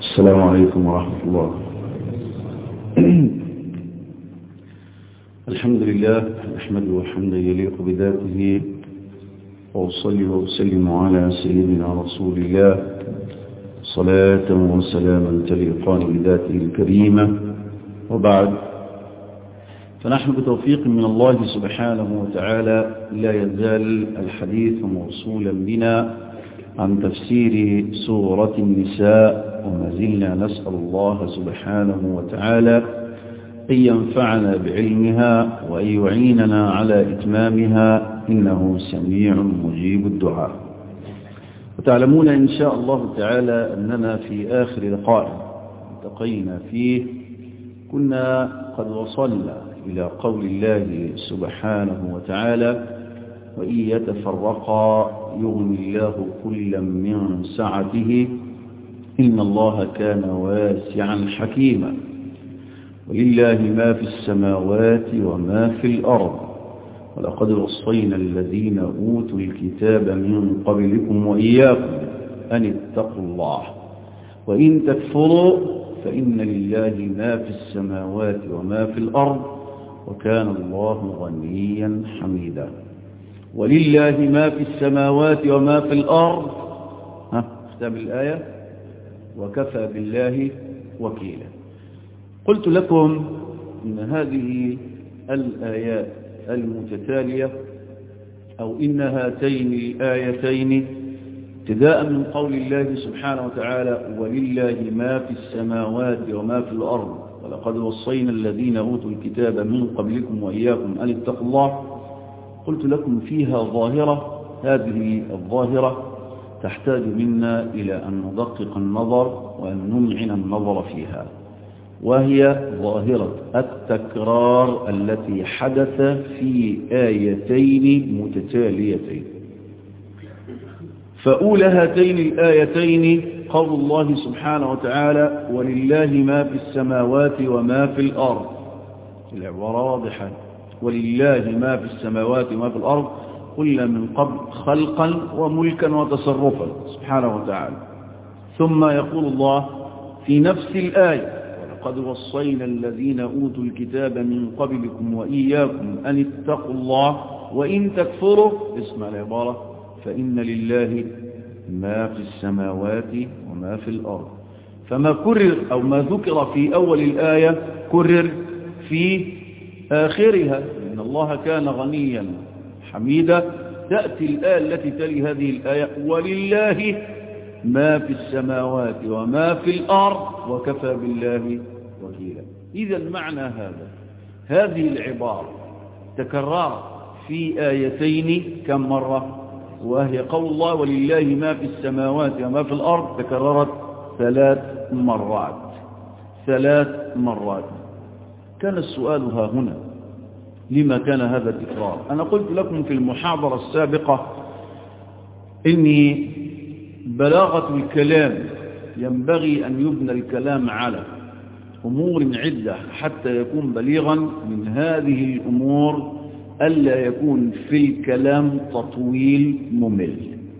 السلام عليكم ورحمة الله الحمد لله نحمده حمدا يليق بذاته وأصلي وأسلم على سيدنا رسول الله صلاة وسلاما تليقان بذاته الكريمة وبعد فنحن بتوفيق من الله سبحانه وتعالى لا يزال الحديث موصولا بنا عن تفسير سورة النساء وما زلنا نسأل الله سبحانه وتعالى أن ينفعنا بعلمها وأن يعيننا على إتمامها إنه سميع مجيب الدعاء وتعلمون إن شاء الله تعالى أننا في آخر لقاء التقينا فيه كنا قد وصلنا إلى قول الله سبحانه وتعالى وإن يتفرقا يغني الله كلا من سعته إن الله كان واسعا حكيما ولله ما في السماوات وما في الأرض ولقد وصينا الذين أوتوا الكتاب من قبلكم وإياكم أن اتقوا الله وإن تكفروا فإن لله ما في السماوات وما في الأرض وكان الله غنيا حميدا ولله ما في السماوات وما في الأرض ها اختم الآية وكفى بالله وكيلا قلت لكم إن هذه الآيات المتتالية أو إن هاتين الآيتين ابتداء من قول الله سبحانه وتعالى ولله ما في السماوات وما في الأرض ولقد وصينا الذين أوتوا الكتاب من قبلكم وإياكم أن اتقوا الله قلت لكم فيها ظاهرة هذه الظاهرة تحتاج منا إلى أن ندقق النظر وأن نمعن النظر فيها وهي ظاهرة التكرار التي حدث في آيتين متتاليتين فأولى هاتين الآيتين قول الله سبحانه وتعالى ولله ما في السماوات وما في الأرض العبارة واضحة ولله ما في السماوات وما في الأرض كل من قبل خلقا وملكا وتصرفا سبحانه وتعالى ثم يقول الله في نفس الآية ولقد وصينا الذين أوتوا الكتاب من قبلكم وإياكم أن اتقوا الله وإن تكفروا اسمع العبارة فإن لله ما في السماوات وما في الأرض فما كرر أو ما ذكر في أول الآية كرر في آخرها إن الله كان غنيا حميدا تأتي الآية التي تلي هذه الآية ولله ما في السماوات وما في الأرض وكفى بالله وكيلا إذا معنى هذا هذه العبارة تكرر في آيتين كم مرة وهي قول الله ولله ما في السماوات وما في الأرض تكررت ثلاث مرات ثلاث مرات كان السؤال ها هنا لما كان هذا التكرار أنا قلت لكم في المحاضرة السابقة إني بلاغة الكلام ينبغي أن يبنى الكلام على أمور عدة حتى يكون بليغا من هذه الأمور ألا يكون في الكلام تطويل ممل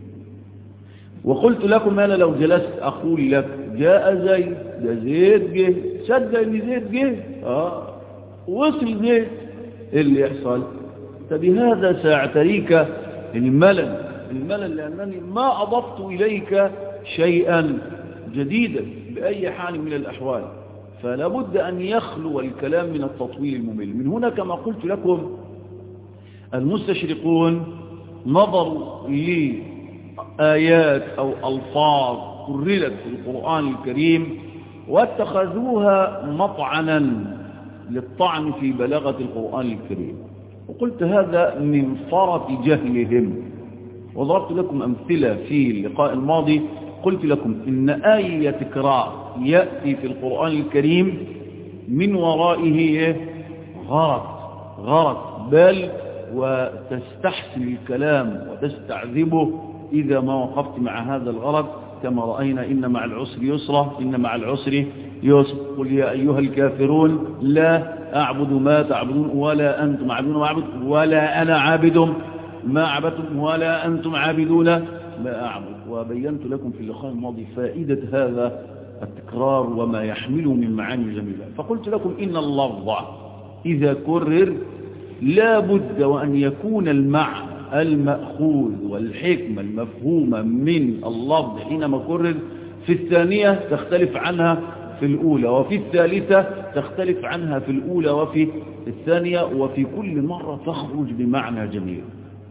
وقلت لكم أنا لو جلست أقول لك جاء زيد ده زيد جه صدق ان زيد جه آه وصل زيد ايه اللي يحصل فبهذا ساعتريك الملل الملل لأنني ما أضفت إليك شيئا جديدا بأي حال من الأحوال فلا بد أن يخلو الكلام من التطويل الممل من هنا كما قلت لكم المستشرقون نظروا لآيات أو ألفاظ كررت في القرآن الكريم واتخذوها مطعنا للطعن في بلاغة القرآن الكريم وقلت هذا من فرط جهلهم وضربت لكم أمثلة في اللقاء الماضي قلت لكم إن آية تكرار يأتي في القرآن الكريم من ورائه غرض غرض بل وتستحسن الكلام وتستعذبه إذا ما وقفت مع هذا الغرض كما رأينا إن مع العسر يسرا إن مع العسر يسر قل يا أيها الكافرون لا أعبد ما تعبدون ولا أنتم عابدون ما أعبد ولا أنا عابد ما عبدتم ولا أنتم عابدون ما أعبد وبينت لكم في اللقاء الماضي فائدة هذا التكرار وما يحمله من معاني جميلة فقلت لكم إن اللفظ إذا كرر لا بد وأن يكون المعنى المأخوذ والحكمة المفهومة من اللفظ حينما كرر في الثانية تختلف عنها في الأولى وفي الثالثة تختلف عنها في الأولى وفي الثانية وفي كل مرة تخرج بمعنى جميل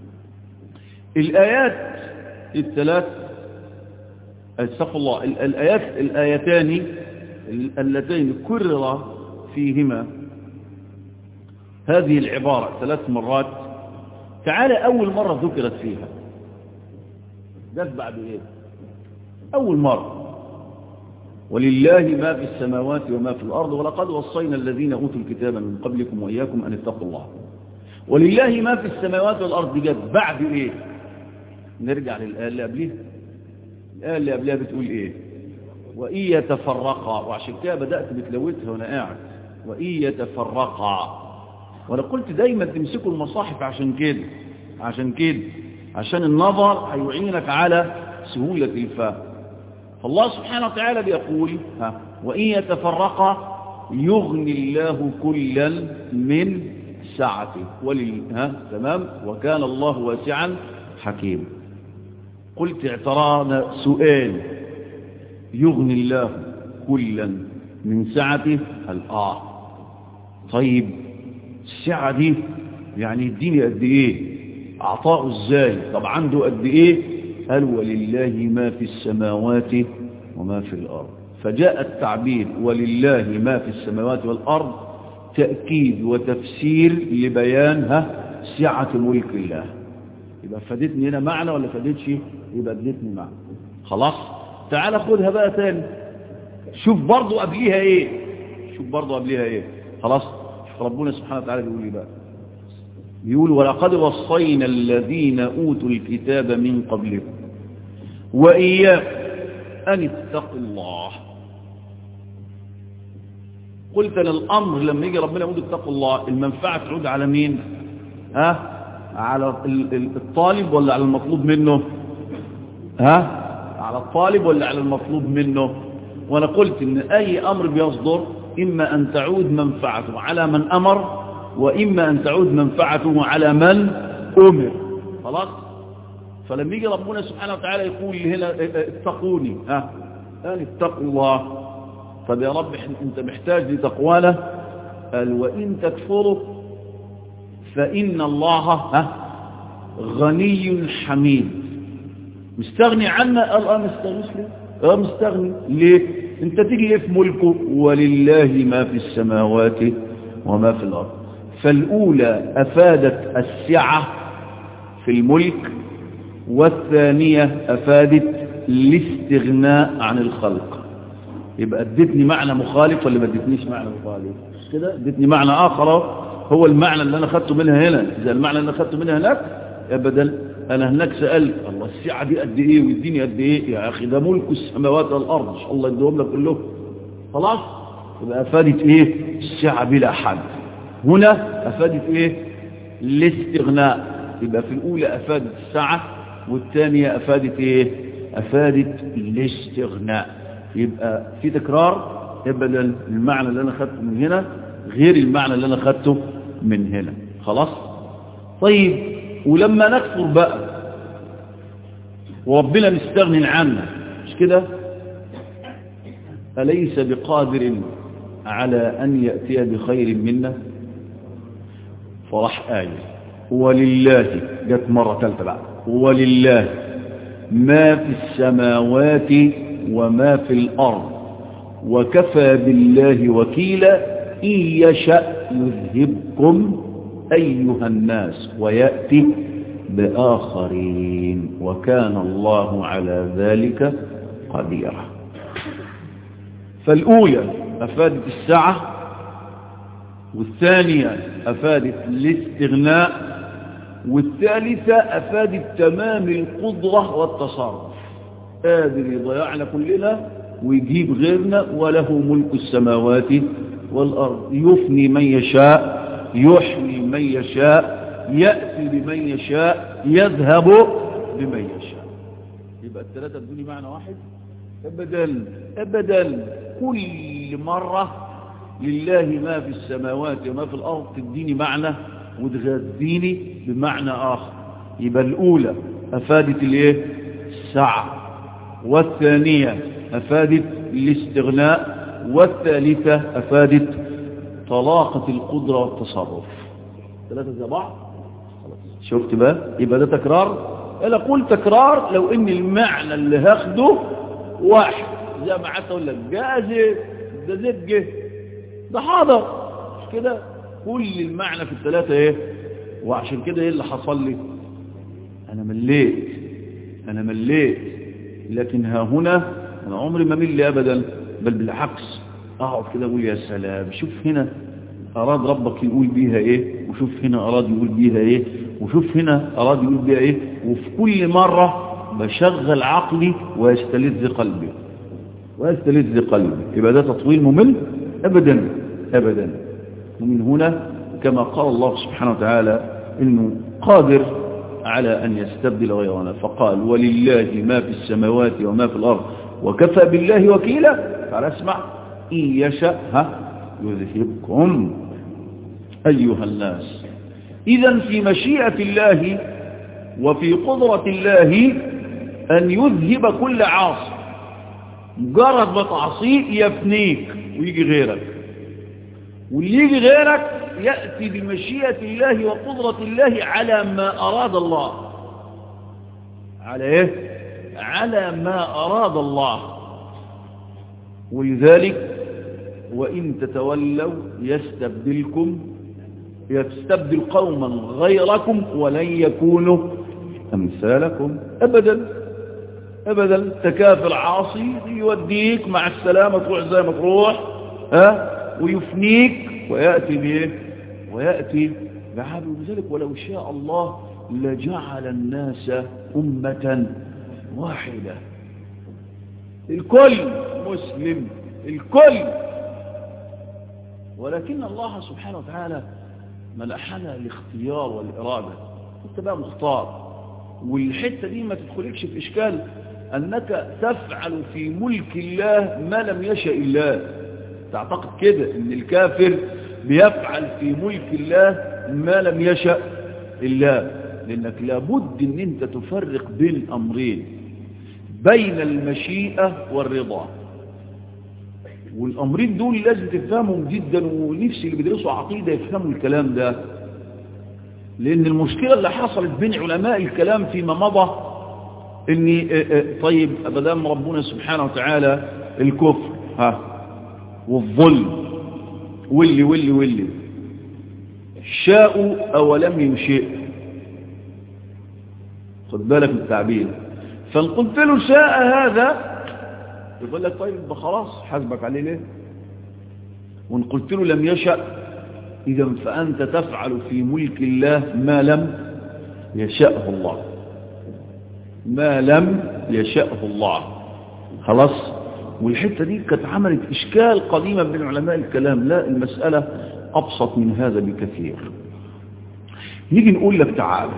الآيات الثلاث استغفر الله الآيات الآيتان اللتين كرر فيهما هذه العبارة ثلاث مرات تعالى أول مرة ذكرت فيها جت بعد إيه أول مرة ولله ما في السماوات وما في الأرض ولقد وصينا الذين أوتوا الكتاب من قبلكم وإياكم أن اتقوا الله ولله ما في السماوات والأرض جت بعد إيه نرجع للآية اللي قبلها الآية اللي قبلها بتقول إيه وإن يتفرقا وعشان كده بدأت بتلوتها وأنا قاعد وإن يتفرقا وأنا قلت دايما تمسكوا المصاحف عشان كده عشان كده عشان النظر هيعينك على سهولة الفهم فالله سبحانه وتعالى بيقول ها وإن يتفرقا يغني الله كلا من سعته ولل ها تمام وكان الله واسعا حكيما قلت اعترانا سؤال يغني الله كلا من سعته الآه طيب السعة دي يعني يديني قد ايه اعطاه ازاي طب عنده قد ايه قال ولله ما في السماوات وما في الارض فجاء التعبير ولله ما في السماوات والارض تأكيد وتفسير لبيانها سعة ملك الله يبقى فادتني هنا معنى ولا فادتش يبقى ادتني معنى خلاص تعال خدها بقى تاني شوف برضو قبليها ايه شوف برضو قبليها ايه خلاص شوف ربنا سبحانه وتعالى بيقول ايه بقى بيقول ولقد وصينا الذين اوتوا الكتاب من قبلكم واياكم ان اتقوا الله قلت للامر لما يجي ربنا يقول اتقوا الله المنفعه تعود على مين ها على الطالب ولا على المطلوب منه ها على الطالب ولا على المطلوب منه وانا قلت ان اي امر بيصدر اما ان تعود منفعته على من امر واما ان تعود منفعته على من امر خلاص فلما يجي ربنا سبحانه وتعالى يقول هنا اتقوني ها قال اتقوا الله طب يا رب انت محتاج لتقوانا قال وان تكفروا فإن الله ها غني حميد مستغني عنا قال اه مستغني ليه اه مستغني ليه انت تيجي ايه في ملكه ولله ما في السماوات وما في الارض فالاولى افادت السعه في الملك والثانيه افادت الاستغناء عن الخلق يبقى ادتني معنى مخالف ولا ما ادتنيش معنى مخالف كده ادتني معنى اخر هو المعنى اللي انا خدته منها هنا زي المعنى اللي انا خدته منها هناك ابدا انا هناك سألت الله السعة دي قد ايه ويديني قد ايه يا اخي ده ملك السماوات والارض ان شاء الله يديهم لك كلهم خلاص يبقى افادت ايه السعة بلا حد هنا افادت ايه الاستغناء يبقى في الاولى افادت السعة والثانية افادت ايه افادت الاستغناء يبقى في تكرار ابدا المعنى اللي انا خدته من هنا غير المعنى اللي انا خدته من هنا خلاص طيب ولما نكفر بقى وربنا مستغن عنا مش كده أليس بقادر على أن يأتي بخير منا فرح آية ولله جت مرة ثالثة بعد ولله ما في السماوات وما في الأرض وكفى بالله وكيلا إن يشأ يذهبكم أيها الناس ويأتي بآخرين وكان الله على ذلك قديرا فالأولى أفادت السعة والثانية أفادت الاستغناء والثالثة أفادت تمام القدرة والتصرف قادر يضيعنا كلنا ويجيب غيرنا وله ملك السماوات والأرض يفني من يشاء يحيي من يشاء يأتي بمن يشاء يذهب بمن يشاء يبقى الثلاثة بدون معنى واحد أبدا أبدا كل مرة لله ما في السماوات وما في الأرض تديني معنى وتغذيني بمعنى آخر يبقى الأولى أفادت الايه السعة والثانية أفادت الاستغناء والثالثة أفادت طلاقة القدرة والتصرف ثلاثة زي بعض شفت بقى يبقى ده تكرار انا قول تكرار لو ان المعنى اللي هاخده واحد زي ما قعدت اقول لك جاء زيت ده زيت جه ده حاضر مش كده كل المعنى في الثلاثة ايه وعشان كده ايه اللي حصل لي انا مليت انا مليت لكن ها هنا انا عمري ما مل ابدا بل بالعكس اقعد كده اقول يا سلام شوف هنا اراد ربك يقول بيها ايه وشوف هنا اراد يقول بيها ايه وشوف هنا اراد يقول بيها ايه وفي كل مرة بشغل عقلي ويستلذ قلبي ويستلذ قلبي يبقى ده تطويل ممل ابدا ابدا ومن هنا كما قال الله سبحانه وتعالى انه قادر على ان يستبدل غيرنا فقال ولله ما في السماوات وما في الارض وكفى بالله وكيلا تعال اسمع ان يشاء ها يذهبكم ايها الناس اذا في مشيئة الله وفي قدرة الله ان يذهب كل عاصي مجرد ما تعصيه يفنيك ويجي غيرك واللي يجي غيرك يأتي بمشيئة الله وقدرة الله على ما أراد الله على إيه؟ على ما أراد الله ولذلك وإن تتولوا يستبدلكم يستبدل قوما غيركم ولن يكونوا أمثالكم أبدا أبدا تكافر عاصي يوديك مع السلامة تروح زي ما تروح ها ويفنيك ويأتي بإيه ويأتي بعبد ذلك ولو شاء الله لجعل الناس أمة واحدة الكل مسلم الكل ولكن الله سبحانه وتعالى منحنا الاختيار والإرادة انت بقى مختار والحتة دي ما تدخلكش في إشكال أنك تفعل في ملك الله ما لم يشاء الله تعتقد كده ان الكافر بيفعل في ملك الله ما لم يشأ الله لانك لابد ان انت تفرق بين امرين بين المشيئة والرضا والامرين دول لازم تفهمهم جدا ونفسي اللي بيدرسوا عقيدة يفهموا الكلام ده لان المشكلة اللي حصلت بين علماء الكلام فيما مضى ان طيب ابدام ربنا سبحانه وتعالى الكفر ها والظلم واللي واللي واللي شاءوا أو لم يشئ خد بالك من التعبير فان قلت له شاء هذا يقول لك طيب خلاص حاسبك عليه ليه وان قلت له لم يشأ إذا فأنت تفعل في ملك الله ما لم يشأه الله ما لم يشأه الله خلاص والحتة دي كانت عملت إشكال قديما بين علماء الكلام لا المسألة أبسط من هذا بكثير نيجي نقول لك تعالى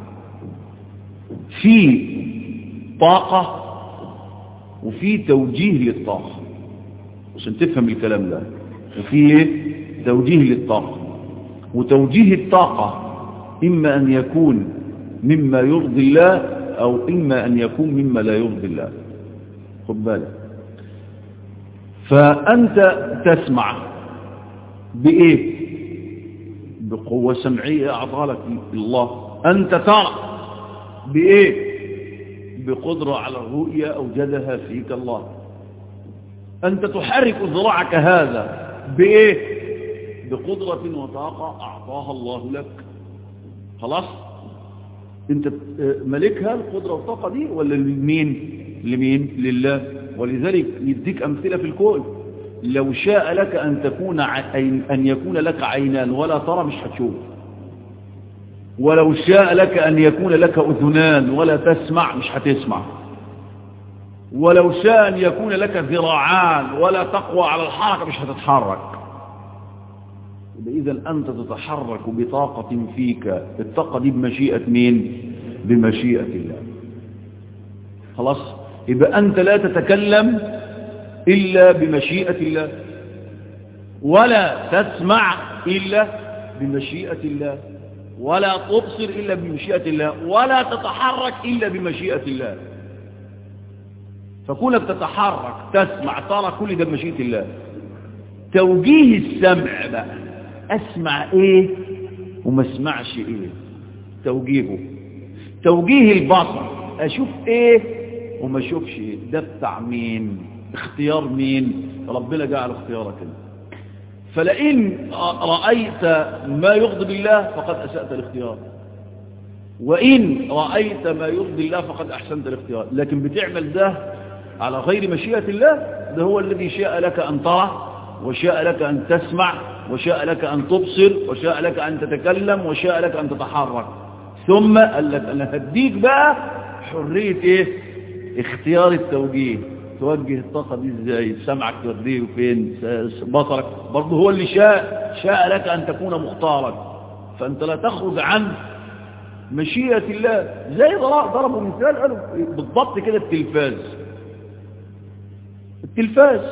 في طاقة وفي توجيه للطاقة عشان تفهم الكلام ده وفي توجيه للطاقة وتوجيه الطاقة إما أن يكون مما يرضي الله أو إما أن يكون مما لا يرضي الله خد بالك فأنت تسمع بإيه بقوة سمعية أعطى لك الله أنت ترى بإيه بقدرة على الرؤية أوجدها فيك الله أنت تحرك ذراعك هذا بإيه بقدرة وطاقة أعطاها الله لك خلاص أنت ملكها القدرة والطاقة دي ولا لمين لمين لله ولذلك يديك أمثلة في الكون لو شاء لك أن تكون عين أن يكون لك عينان ولا ترى مش هتشوف ولو شاء لك أن يكون لك أذنان ولا تسمع مش هتسمع ولو شاء أن يكون لك ذراعان ولا تقوى على الحركة مش هتتحرك إذا أنت تتحرك بطاقة فيك الطاقة دي بمشيئة مين بمشيئة الله خلاص يبقى أنت لا تتكلم إلا بمشيئة الله ولا تسمع إلا بمشيئة الله ولا تبصر إلا بمشيئة الله ولا تتحرك إلا بمشيئة الله فكونك تتحرك تسمع ترى كل ده بمشيئة الله توجيه السمع بقى أسمع إيه وما اسمعش إيه توجيهه توجيه البصر أشوف إيه وما أشوفش إيه ده بتاع مين اختيار مين ربنا جعل اختيارك انت فلئن رأيت ما يغضب الله فقد أسأت الاختيار وإن رأيت ما يرضي الله فقد أحسنت الاختيار لكن بتعمل ده على غير مشيئة الله ده هو الذي شاء لك أن ترى وشاء لك أن تسمع وشاء لك أن تبصر وشاء لك أن تتكلم وشاء لك أن تتحرك ثم قال لك أنا هديك بقى حرية إيه اختيار التوجيه توجه الطاقة دي ازاي سمعك توديه فين بصرك برضه هو اللي شاء شاء لك أن تكون مختارا فأنت لا تخرج عن مشيئة الله زي ضربوا مثال قالوا بالضبط كده التلفاز التلفاز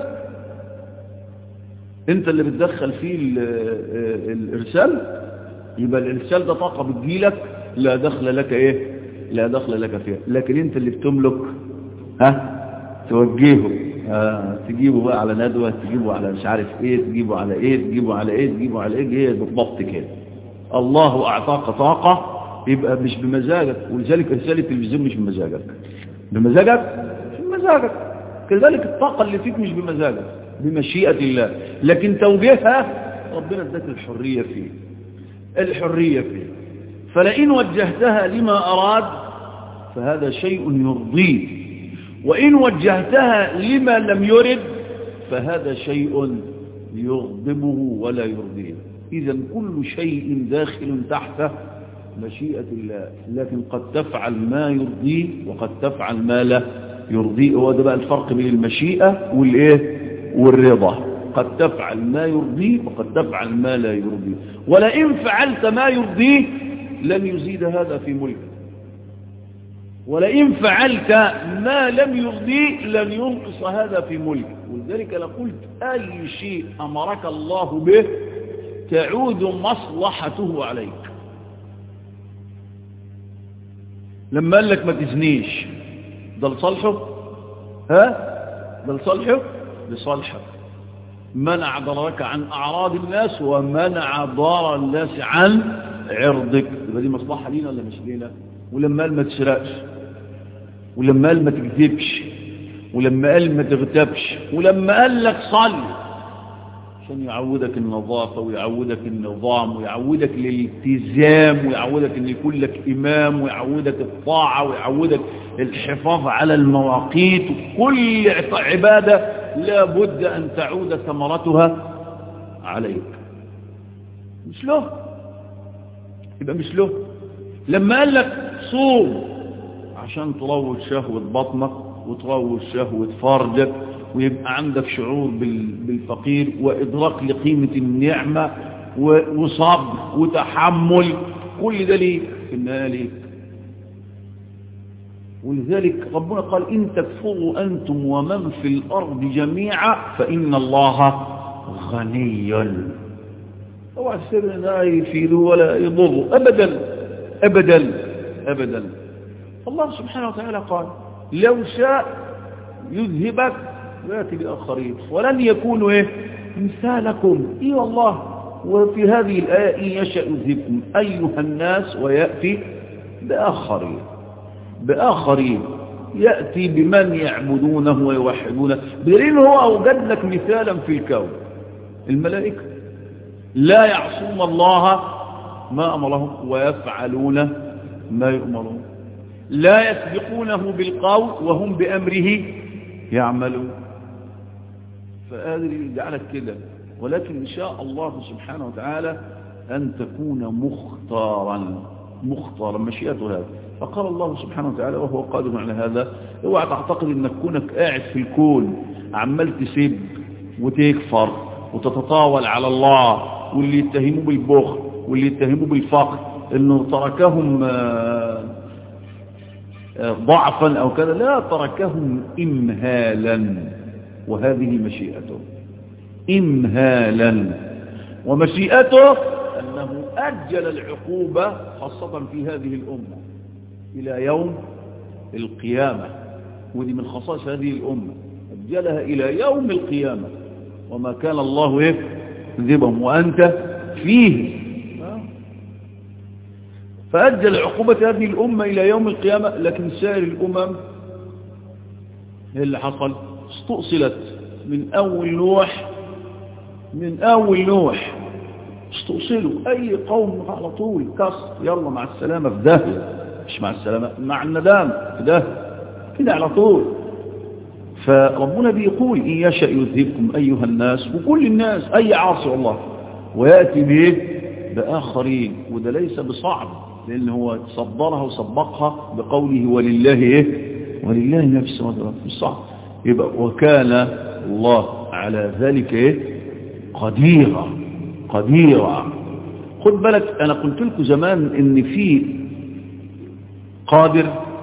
انت اللي بتدخل فيه الارسال يبقى الارسال ده طاقة بتجيلك لا دخل لك ايه لا دخل لك فيها لكن انت اللي بتملك ها توجهه آه تجيبه بقى على ندوة تجيبه على مش عارف ايه تجيبه على ايه تجيبه على ايه تجيبه على ايه هي بالضبط كده الله اعطاك طاقة يبقى مش بمزاجك ولذلك رسالة التلفزيون مش بمزاجك بمزاجك مش بمزاجك كذلك الطاقة اللي فيك مش بمزاجك بمشيئة الله لكن توجيهها ربنا اداك الحرية فيه الحرية فيه فلئن وجهتها لما أراد فهذا شيء يرضيه وإن وجهتها لما لم يرد فهذا شيء يغضبه ولا يرضيه إذا كل شيء داخل تحت مشيئة الله لكن قد تفعل ما يرضيه وقد تفعل ما لا يرضيه هو ده بقى الفرق بين المشيئة والإيه والرضا قد تفعل ما يرضيه وقد تفعل ما لا يرضيه ولئن فعلت ما يرضيه لن يزيد هذا في ملكك ولئن فعلت ما لم يرضيه لن ينقص هذا في ملك ولذلك أنا قلت أي شيء أمرك الله به تعود مصلحته عليك لما قال لك ما تزنيش ده لصالحه ها ده لصالحه لصالحك منع ضررك عن أعراض الناس ومنع ضرر الناس عن عرضك يبقى دي مصلحة لينا ولا مش لينا ولما قال ما تسرقش ولما قال ما تكذبش ولما قال ما تغتابش ولما قال لك صلي عشان يعودك النظافة ويعودك النظام ويعودك الالتزام ويعودك ان يكون لك امام ويعودك الطاعة ويعودك الحفاظ على المواقيت كل عبادة لا بد ان تعود ثمرتها عليك مش له يبقى مش له لما قال لك صوم عشان تروج شهوة بطنك وتروج شهوة فرجك ويبقى عندك شعور بالفقير وإدراك لقيمة النعمة وصبر وتحمل كل ده ليه في النهاية ليه ولذلك ربنا قال إن تكفروا أنتم ومن في الأرض جميعا فإن الله غني طبعا السر لا يفيد ولا يضر أبدا أبدا أبدا الله سبحانه وتعالى قال لو شاء يذهبك ويأتي بآخرين ولن يكونوا إيه مثالكم إي والله وفي هذه الآية إن يشاء يذهبكم أيها الناس ويأتي بآخرين بآخرين يأتي بمن يعبدونه ويوحدونه بدليل هو أوجد لك مثالا في الكون الملائكة لا يعصون الله ما أمرهم ويفعلون ما يؤمرون لا يسبقونه بالقول وهم بأمره يعملون فقادر يجعلك كده ولكن إن شاء الله سبحانه وتعالى أن تكون مختارا مختارا مشيئته هذا فقال الله سبحانه وتعالى وهو قادر على هذا اوعى تعتقد انك كونك قاعد في الكون عمال تسب وتكفر وتتطاول على الله واللي يتهموا بالبخل واللي يتهموا بالفقر انه تركهم ضعفا أو كذا لا تركهم إمهالا وهذه مشيئته إمهالا ومشيئته أنه أجل العقوبة خاصة في هذه الأمة إلى يوم القيامة ودي من خصائص هذه الأمة أجلها إلى يوم القيامة وما كان الله يكذبهم وأنت فيه فأجل عقوبة هذه الأمة إلى يوم القيامة لكن سائر الأمم ايه اللي حصل استؤصلت من أول نوح من أول نوح استؤصلوا أي قوم على طول كسر يلا مع السلامة في ده مش مع السلامة مع الندام في ده كده على طول فربنا بيقول إن يشأ يذهبكم أيها الناس وكل الناس أي عاصي الله ويأتي به بآخرين وده ليس بصعب لأن هو صدرها وسبقها بقوله ولله إيه ولله نفس مش صعب يبقى وكان الله على ذلك إيه قديرا قديرا خد بالك أنا قلت لكم زمان إن في قادر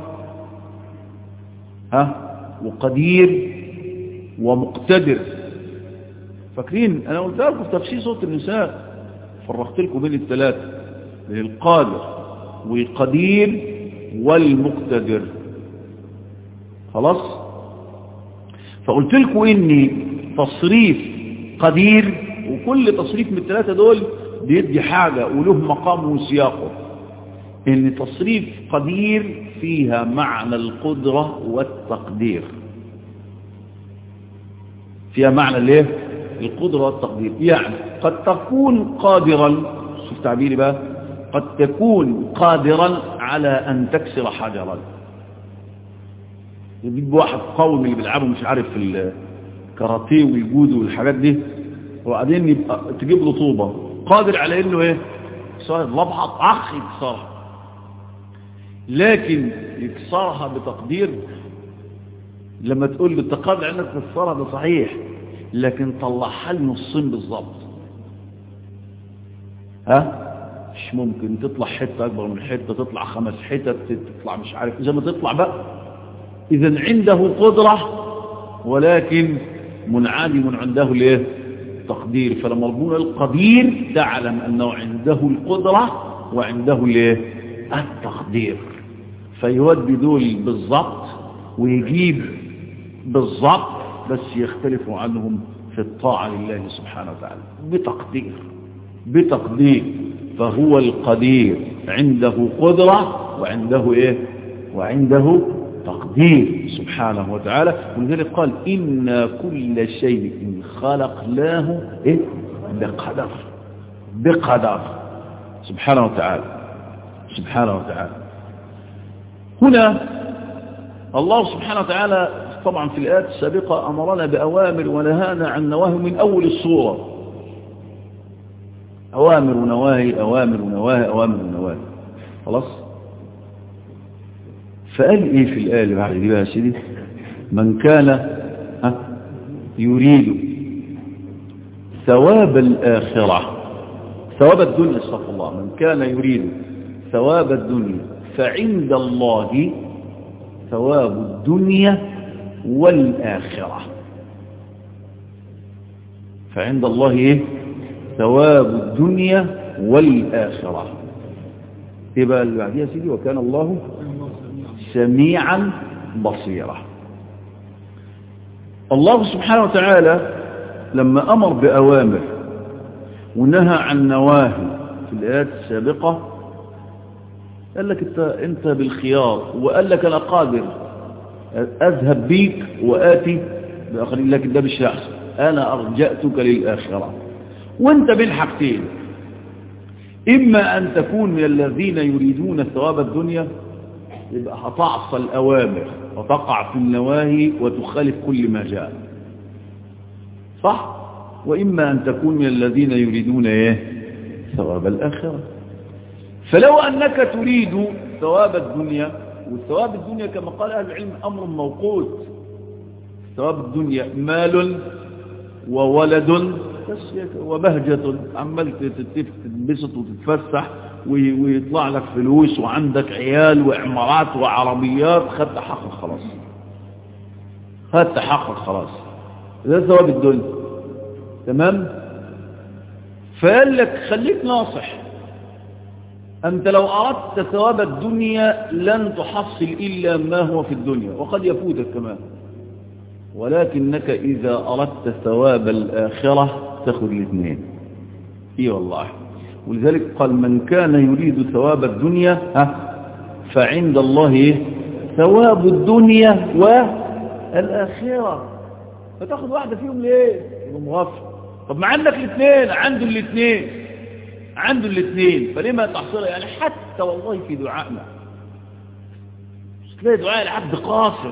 ها وقدير ومقتدر فاكرين أنا قلت لكم في تفسير صوت النساء فرقت لكم بين الثلاثة بين القادر والقدير والمقتدر خلاص فقلت لكم ان تصريف قدير وكل تصريف من الثلاثة دول بيدي حاجة وله مقام وسياقه ان تصريف قدير فيها معنى القدرة والتقدير فيها معنى الايه القدرة والتقدير يعني قد تكون قادرا شوف تعبيري بقى قد تكون قادرا على أن تكسر حجرا يجيب واحد قوي من اللي بيلعبوا مش عارف في الكاراتيه والجودو والحاجات دي وبعدين يبقى تجيب له طوبة قادر على انه ايه صار لبحة عخ يكسرها لكن يكسرها بتقدير لما تقول له انت قادر انك تكسرها ده صحيح لكن طلعها لي نصين بالظبط ها مش ممكن تطلع حتة أكبر من حتة تطلع خمس حتت تطلع مش عارف زي ما تطلع بقى إذا عنده قدرة ولكن منعدم عنده الايه التقدير فلما ربنا القدير تعلم أنه عنده القدرة وعنده الايه التقدير فيودي دول بالضبط ويجيب بالضبط بس يختلفوا عنهم في الطاعة لله سبحانه وتعالى بتقدير بتقدير فهو القدير عنده قدرة وعنده ايه وعنده تقدير سبحانه وتعالى ولذلك قال إن كل شيء خلقناه إيه؟ بقدر بقدر سبحانه وتعالى سبحانه وتعالى هنا الله سبحانه وتعالى طبعا في الآيات السابقة أمرنا بأوامر ونهانا عن نواهي من أول الصورة أوامر ونواهي أوامر ونواهي أوامر ونواهي خلاص فقال إيه في الآية اللي بعد دي بقى يا سيدي من كان ها يريد ثواب الآخرة ثواب الدنيا استغفر الله من كان يريد ثواب الدنيا فعند الله ثواب الدنيا والآخرة فعند الله إيه ثواب الدنيا والآخرة يبقى اللي بعديها سيدي وكان الله سميعا بصيرا الله سبحانه وتعالى لما أمر بأوامر ونهى عن نواهي في الآيات السابقة قال لك انت, انت بالخيار وقال لك أنا قادر أذهب بيك وآتي بآخرين لكن ده مش هيحصل أنا أرجأتك للآخرة وانت بين حاجتين إما أن تكون من الذين يريدون ثواب الدنيا يبقى هتعصى الأوامر وتقع في النواهي وتخالف كل ما جاء صح وإما أن تكون من الذين يريدون إيه ثواب الآخرة فلو أنك تريد ثواب الدنيا والثواب الدنيا كما قال أهل العلم أمر موقوت ثواب الدنيا مال وولد وبهجة عمال تتبسط وتتفسح ويطلع لك فلوس وعندك عيال وعمارات وعربيات خدت حقك خلاص خدت حقك خلاص ده ثواب الدنيا تمام فقال لك خليك ناصح أنت لو أردت ثواب الدنيا لن تحصل إلا ما هو في الدنيا وقد يفوتك كمان ولكنك إذا أردت ثواب الآخرة تأخذ الاثنين إيه والله ولذلك قال من كان يريد ثواب الدنيا ها فعند الله ثواب الدنيا والآخرة فتاخذ واحدة فيهم ليه يبقى مغفل طب ما عندك الاثنين عنده الاثنين عنده الاثنين فلما تحصلها يعني حتى والله في دعائنا تلاقي دعاء العبد قاصر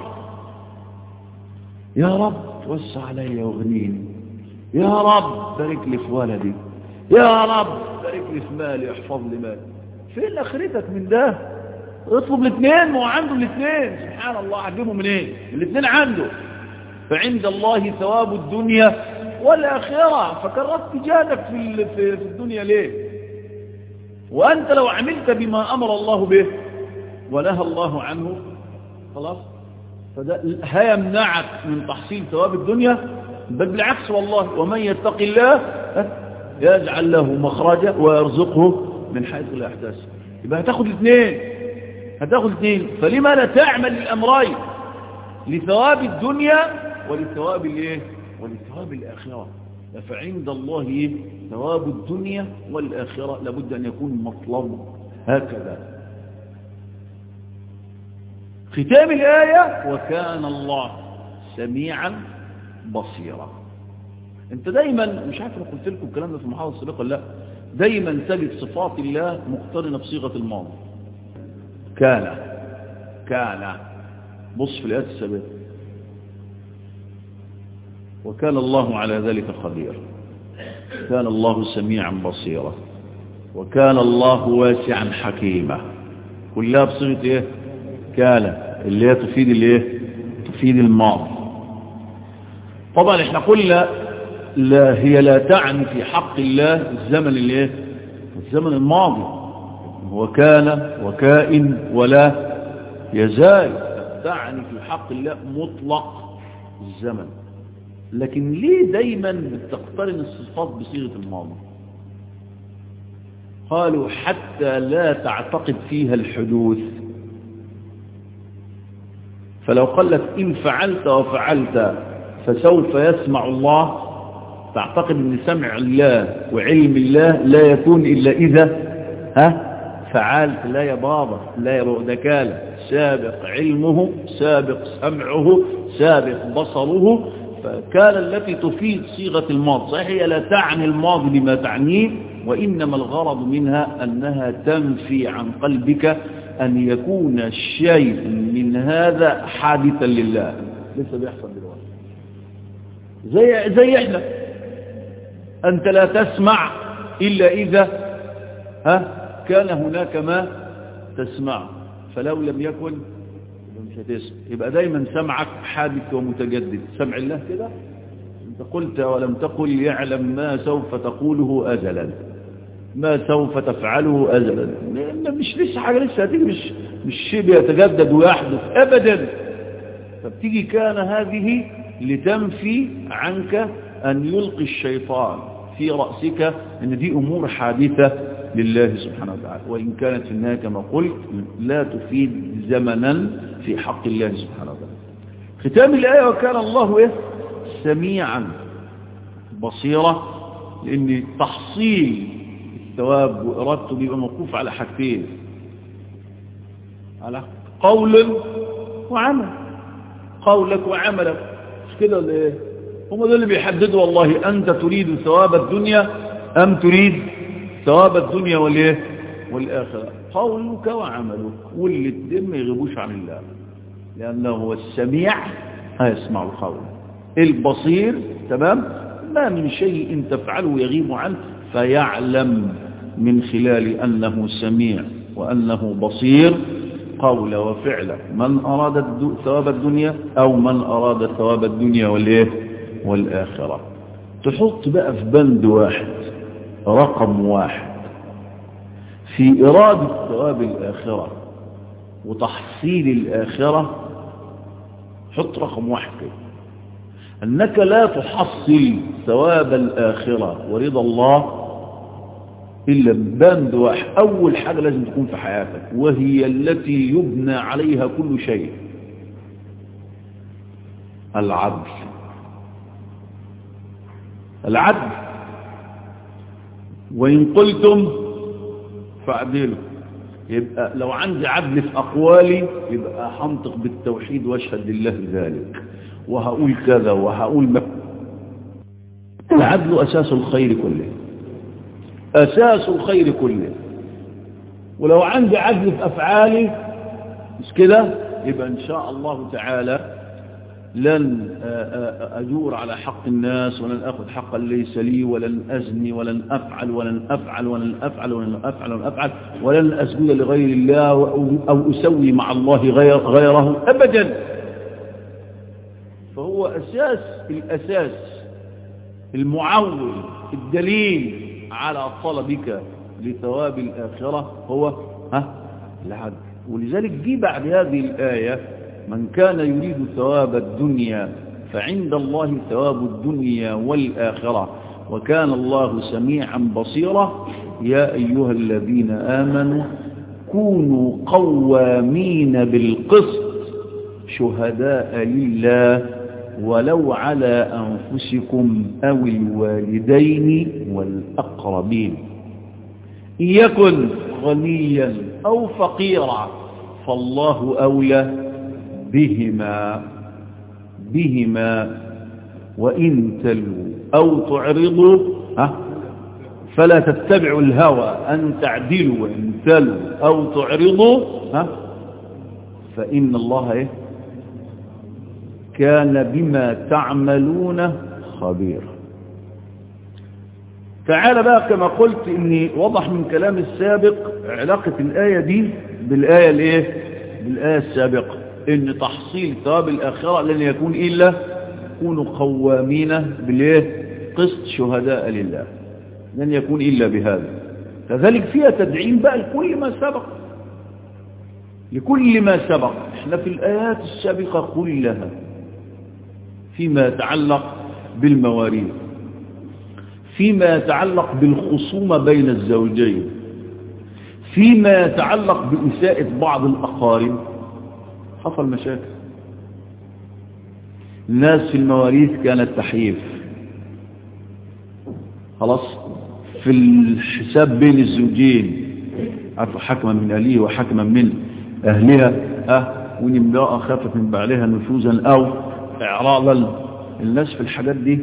يا رب توسع علي واغنيني يا رب بارك لي في ولدي يا رب بارك لي في مالي احفظ لي مالي فين اخرتك من ده اطلب الاثنين ما هو عنده الاثنين سبحان الله هتجيبه منين إيه؟ الاثنين عنده فعند الله ثواب الدنيا والآخرة فكررت جهدك في في الدنيا ليه وأنت لو عملت بما أمر الله به ونهى الله عنه خلاص فده هيمنعك من تحصيل ثواب الدنيا بل بالعكس والله ومن يتق الله يجعل له مخرجا ويرزقه من حيث لا يحتسب يبقى هتاخد الاثنين هتاخد الاثنين فلما لا تعمل الأمرين لثواب الدنيا ولثواب الايه ولثواب الآخرة فعند الله ثواب الدنيا والآخرة لابد أن يكون مطلب هكذا ختام الآية وكان الله سميعا بصيرا انت دايما مش عارف انا قلت لكم الكلام ده في المحاضره السابقه ولا لا دايما تجد صفات الله مقترنه بصيغه الماضي كان كان بص في الايات السابقه وكان الله على ذلك قدير كان الله سميعا بصيرا وكان الله واسعا حكيما كلها بصيغه ايه كان اللي هي تفيد الايه تفيد الماضي طبعا احنا قلنا لا هي لا تعني في حق الله الزمن الايه الزمن الماضي هو كان وكائن ولا يزال تعني في حق الله مطلق الزمن لكن ليه دايما بتقترن الصفات بصيغة الماضي قالوا حتى لا تعتقد فيها الحدوث فلو قالت إن فعلت وفعلت فسوف يسمع الله تعتقد ان سمع الله وعلم الله لا يكون إلا إذا ها فعلت لا يا بابا لا يا رؤدكال سابق علمه سابق سمعه سابق بصره فكان التي تفيد صيغة الماضي صحيح هي لا تعني الماضي بما تعنيه وإنما الغرض منها أنها تنفي عن قلبك أن يكون الشيء من هذا حادثا لله لسه بيحصل دلوقتي زي, زي احنا أنت لا تسمع إلا إذا ها كان هناك ما تسمع فلو لم يكن مش هتسمع يبقى دايما سمعك حادث ومتجدد سمع الله كده انت قلت ولم تقل يعلم ما سوف تقوله أزلا ما سوف تفعله أزلا مش لسه حاجة لسه هتيجي مش, مش شيء بيتجدد ويحدث أبدا فبتيجي كان هذه لتنفي عنك أن يلقي الشيطان في رأسك أن دي أمور حادثة لله سبحانه وتعالى وإن كانت في النهاية كما قلت لا تفيد زمنا في حق الله سبحانه وتعالى ختام الآية وكان الله إيه؟ سميعا بصيرا لأن تحصيل الثواب وإرادته بيبقى موقوف على حاجتين على قول وعمل قولك وعملك مش كده ولا ايه هم دول اللي بيحددوا والله أنت تريد ثواب الدنيا أم تريد ثواب الدنيا والايه والآخرة قولك وعملك والاثنين ما يغيبوش عن الله لأنه هو السميع هيسمع القول البصير تمام ما من شيء تفعله يغيب عنه فيعلم من خلال أنه سميع وأنه بصير قول وفعل من أراد ثواب الدنيا أو من أراد ثواب الدنيا والإيه والآخرة تحط بقى في بند واحد رقم واحد في إرادة ثواب الآخرة وتحصيل الآخرة حط رقم واحد كده أنك لا تحصل ثواب الآخرة ورضا الله إلا ببند واحد أول حاجة لازم تكون في حياتك وهي التي يبنى عليها كل شيء العدل العدل وإن قلتم فاعدلوا يبقى لو عندي عدل في أقوالي يبقى حنطق بالتوحيد واشهد لله ذلك وهقول كذا وهقول ما العدل أساس الخير كله أساس الخير كله ولو عندي عدل في أفعالي مش كده يبقى إن شاء الله تعالى لن أجور على حق الناس ولن أخذ حقا ليس لي ولن أزني ولن أفعل ولن أفعل ولن أفعل ولن أفعل ولن أفعل ولن أسجد لغير الله أو أسوي مع الله غير غيره أبدا فهو أساس الأساس المعول الدليل على طلبك لثواب الآخرة هو ها العدل ولذلك جي بعد هذه الآية من كان يريد ثواب الدنيا فعند الله ثواب الدنيا والآخرة وكان الله سميعا بصيرا يا أيها الذين آمنوا كونوا قوامين بالقسط شهداء لله ولو على أنفسكم أو الوالدين والأقربين إن يكن غنيا أو فقيرا فالله أولى بهما بهما وإن تلوا أو تعرضوا ها فلا تتبعوا الهوى أن تعدلوا وإن تلوا أو تعرضوا ها فإن الله إيه كان بما تعملون خبيرا تعال بقى كما قلت اني وضح من كلام السابق علاقة الآية دي بالآية الايه بالآية السابقة ان تحصيل ثواب الآخرة لن يكون إلا كونوا قوامين بالايه قسط شهداء لله لن يكون إلا بهذا كذلك فيها تدعيم بقى لكل ما سبق لكل ما سبق احنا في الآيات السابقة كلها فيما يتعلق بالمواريث فيما يتعلق بالخصومة بين الزوجين فيما يتعلق بإساءة بعض الأقارب حصل مشاكل الناس في المواريث كانت تحييف خلاص في الحساب بين الزوجين عفوا حكما من أهله وحكما من أهلها أه وإن امرأة خافت من بعلها نشوزا أو إعراضا الناس في الحاجات دي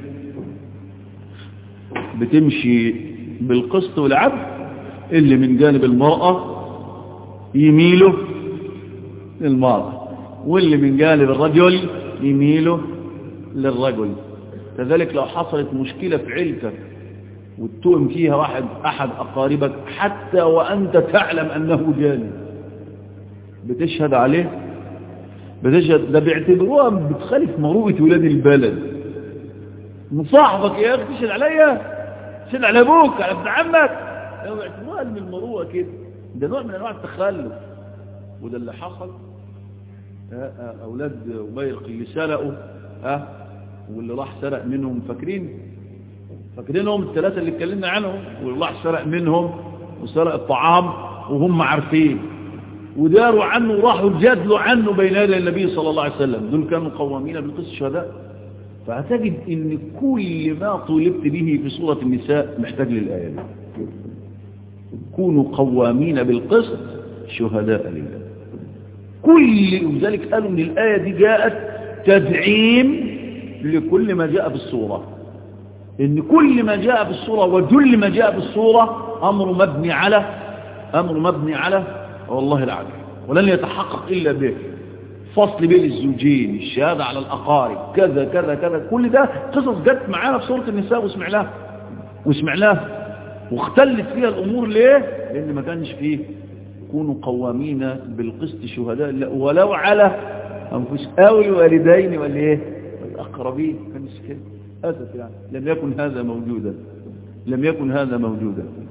بتمشي بالقسط والعدل اللي من جانب المرأة يميله للمرأة واللي من جانب الرجل يميله للرجل كذلك لو حصلت مشكلة في عيلتك وتتهم فيها واحد أحد أقاربك حتى وأنت تعلم أنه جانب بتشهد عليه بتشهد ده بيعتبروها بتخالف مروءة ولاد البلد مصاحبك يا أخي تشهد عليا تشهد على أبوك على ابن عمك ده بيعتبروها من المروءة كده ده نوع من أنواع التخلف وده اللي حصل أولاد أبيرق اللي سرقوا ها واللي راح سرق منهم فاكرين فاكرينهم الثلاثة اللي اتكلمنا عنهم واللي راح سرق منهم وسرق الطعام وهم عارفين وداروا عنه وراحوا جادلوا عنه بين يدي النبي صلى الله عليه وسلم دول كانوا قوامين بالقسط الشهداء فهتجد ان كل ما طولبت به في سورة النساء محتاج للآية دي كونوا قوامين بالقسط شهداء لله كل وذلك قالوا ان الآية دي جاءت تدعيم لكل ما جاء في السورة ان كل ما جاء في السورة وجل ما جاء في السورة امر مبني على امر مبني على والله العظيم ولن يتحقق الا به فصل بين الزوجين الشهادة على الأقارب كذا كذا كذا كل ده قصص جت معانا في سورة النساء وسمعناها وسمعناها واختلت فيها الأمور ليه لأن ما كانش فيه كونوا قوامين بالقسط شهداء ولو على أنفس أو الوالدين والإيه والأقربين كانش كده أسف يعني لم يكن هذا موجودا لم يكن هذا موجودا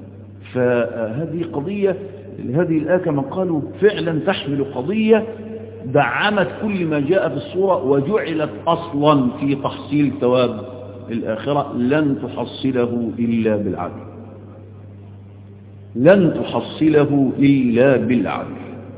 فهذه قضية هذه الآية كما قالوا فعلا تحمل قضية دعمت كل ما جاء في الصورة وجعلت أصلا في تحصيل ثواب الآخرة لن تحصله إلا بالعدل لن تحصله إلا بالعدل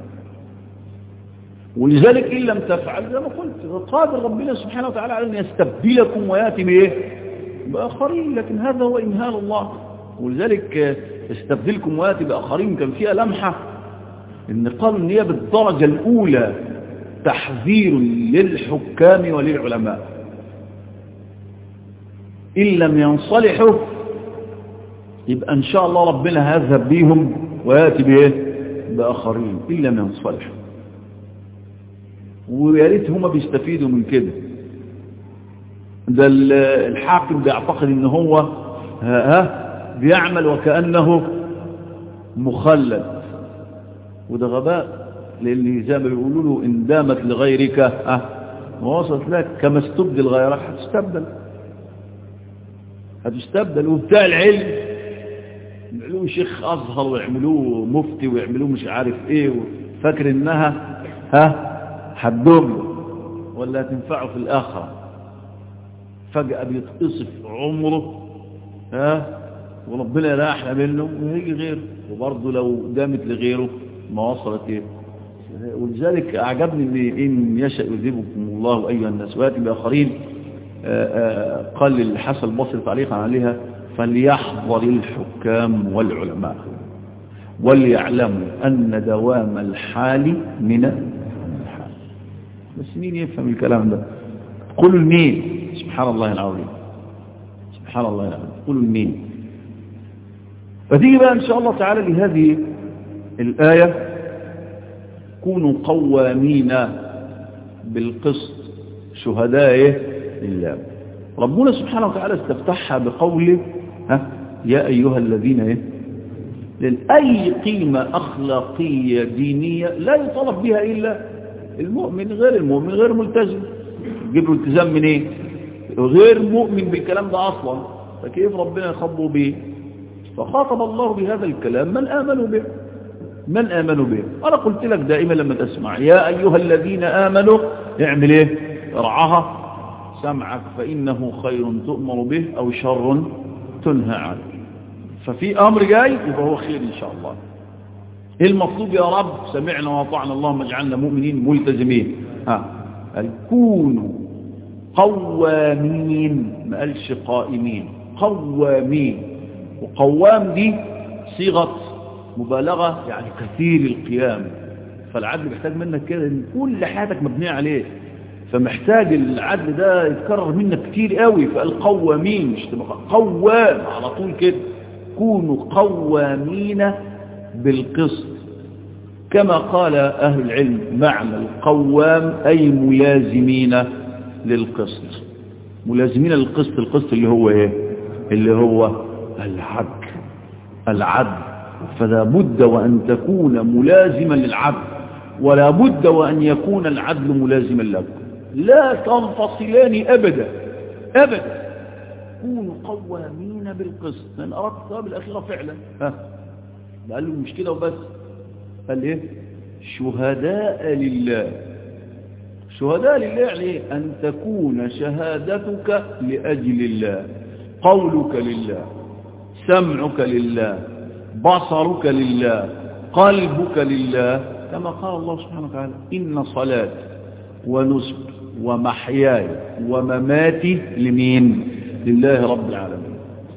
ولذلك إن لم تفعل زي ما قلت قادر ربنا سبحانه وتعالى على أن يستبدلكم ويأتي بإيه بآخرين لكن هذا هو إمهال الله ولذلك يستبدلكم ويأتي بآخرين كان فيها لمحة إن قالوا إن هي بالدرجة الأولى تحذير للحكام وللعلماء إن لم ينصلحوا يبقى إن شاء الله ربنا هيذهب بيهم ويأتي بإيه بآخرين إن لم ينصلحوا ويا ريت هما بيستفيدوا من كده ده الحاكم بيعتقد ان هو ها, ها بيعمل وكأنه مخلد وده غباء لان زي ما بيقولوا له ان دامت لغيرك ها ووصلت لك كما استبدل غيرك هتستبدل هتستبدل وبتاع العلم يعملوه شيخ ازهر ويعملوه مفتي ويعملوه مش عارف ايه فاكر انها ها هتدوم ولا هتنفعه في الآخرة فجأة بيتقصف عمره ها وربنا لا أحلى منه وهيجي غيره وبرضه لو دامت لغيره ما وصلت ايه ولذلك أعجبني إن يشأ يذهبكم الله أيها الناس ويأتي بآخرين قال الحسن البصري تعليقا عليها فليحضر الحكام والعلماء وليعلموا أن دوام الحال من بس مين يفهم الكلام ده قولوا لمين سبحان الله العظيم سبحان الله العظيم قولوا لمين فتيجي بقى ان شاء الله تعالى لهذه الآية كونوا قوامين بالقسط شهداء لله ربنا سبحانه وتعالى استفتحها بقوله ها يا أيها الذين ايه لأن أي قيمة أخلاقية دينية لا يطلب بها إلا المؤمن غير المؤمن غير ملتزم يجيب له التزام من ايه غير مؤمن بالكلام ده اصلا فكيف ربنا يخبوا به فخاطب الله بهذا الكلام من امنوا به من امنوا به انا قلت لك دائما لما تسمع يا ايها الذين امنوا اعمل ايه ارعاها سمعك فانه خير تؤمر به او شر تنهى عنه ففي امر جاي يبقى هو خير ان شاء الله ايه المطلوب يا رب سمعنا وأطعنا اللهم اجعلنا مؤمنين ملتزمين ها كونوا قوامين ما قالش قائمين قوامين وقوام دي صيغة مبالغة يعني كثير القيام فالعدل محتاج منك كده ان كل حياتك مبنية عليه فمحتاج العدل ده يتكرر منك كتير قوي فالقوامين مش تبقى قوام على طول كده كونوا قوامين بالقسط كما قال أهل العلم معنى القوام أي ملازمين للقسط ملازمين للقسط القسط اللي هو ايه اللي هو العدل العدل فلا بد وأن تكون ملازما للعدل ولا بد وأن يكون العدل ملازما لك لا تنفصلان أبدا أبدا كونوا قوامين بالقسط من أردت ثواب الأخيرة فعلا ها قال له مش كده وبس قال ايه شهداء لله شهداء لله يعني أن تكون شهادتك لأجل الله قولك لله سمعك لله بصرك لله قلبك لله كما قال الله سبحانه وتعالى إن صلاة ونسك ومحياي ومماتي لمين لله رب العالمين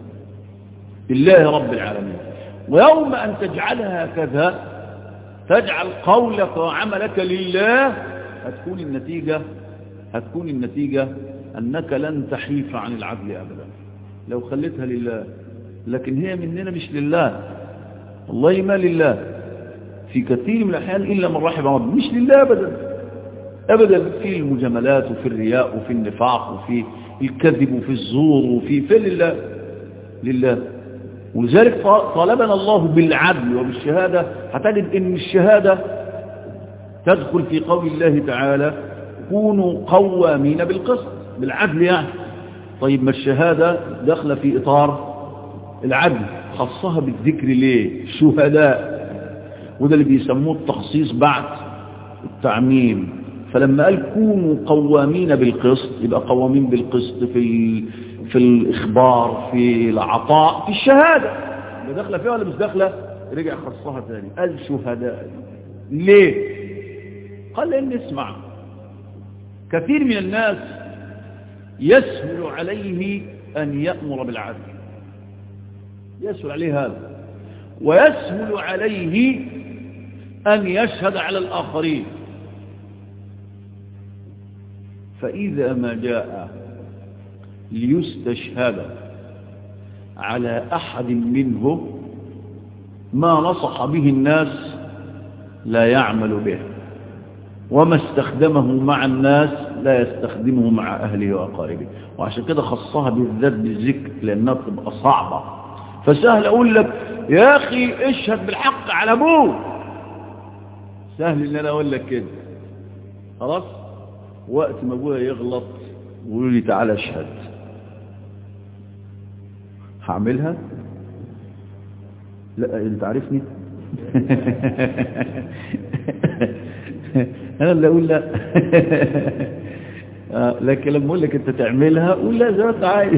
لله رب العالمين ويوم أن تجعلها كذا تجعل قولك وعملك لله هتكون النتيجة هتكون النتيجة أنك لن تحيف عن العدل أبدا لو خليتها لله لكن هي مننا مش لله والله ما لله في كثير من الأحيان إلا من رحم رب مش لله أبدا أبدا في المجاملات وفي الرياء وفي النفاق وفي الكذب وفي الزور وفي في لله لله ولذلك طالبنا الله بالعدل وبالشهادة هتجد ان الشهادة تدخل في قول الله تعالى كونوا قوامين بالقسط بالعدل يعني طيب ما الشهادة داخله في إطار العدل خصها بالذكر ليه شهداء وده اللي بيسموه التخصيص بعد التعميم فلما قال كونوا قوامين بالقسط يبقى قوامين بالقسط في في الإخبار في العطاء في الشهادة اللي داخله فيها ولا مش داخله رجع خصها تاني قال شهداء ليه قال لأن اسمع كثير من الناس يسهل عليه أن يأمر بالعدل يسهل عليه هذا ويسهل عليه أن يشهد على الآخرين فإذا ما جاء ليستشهد على أحد منه ما نصح به الناس لا يعمل به وما استخدمه مع الناس لا يستخدمه مع أهله وأقاربه وعشان كده خصها بالذات بالذكر لأنها بتبقى صعبة فسهل أقول لك يا أخي اشهد بالحق على أبوه سهل إن أنا أقول لك كده خلاص وقت ما أبويا يغلط ويقول لي تعالى اشهد هعملها لا انت عارفني انا اللي اقول لا آه لكن لما اقول لك انت تعملها قول لا زي ما انت عايز